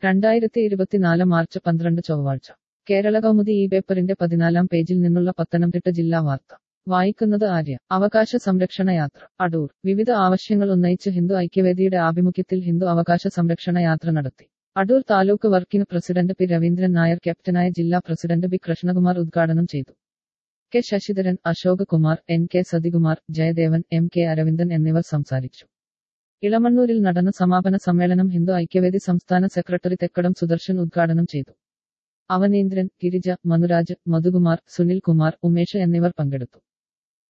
രണ്ടായിരത്തി ഇരുപത്തിനാല് മാർച്ച് പന്ത്രണ്ട് ചൊവ്വാഴ്ച കേരള കൗമുദി ഈ പേപ്പറിന്റെ പതിനാലാം പേജിൽ നിന്നുള്ള പത്തനംതിട്ട ജില്ലാ വാർത്ത വായിക്കുന്നത് ആര്യ അവകാശ സംരക്ഷണ യാത്ര അടൂർ വിവിധ ആവശ്യങ്ങൾ ഉന്നയിച്ച് ഹിന്ദു ഐക്യവേദിയുടെ ആഭിമുഖ്യത്തിൽ ഹിന്ദു അവകാശ സംരക്ഷണ യാത്ര നടത്തി Adoor taluk working president P Raveendran Nair ക്യാപ്റ്റനായ ജില്ലാ പ്രസിഡന്റ് ബി കൃഷ്ണകുമാർ ഉദ്ഘാടനം ചെയ്തു K Sasidharan Ashok Kumar N K Sathikumar Jayadevan M K Aravindan എന്നിവർ സംസാരിച്ചു ഇളമണ്ണൂരിൽ നടന്ന സമാപന സമ്മേളനം ഹിന്ദു ഐക്യവേദി സംസ്ഥാന സെക്രട്ടറി തെക്കടം സുദർശൻ ഉദ്ഘാടനം ചെയ്തു അവനീന്ദ്രൻ ഗിരിജ മനുരാജ് മധുകുമാർ സുനിൽ കുമാർ ഉമേഷ് എന്നിവർ പങ്കെടുത്തു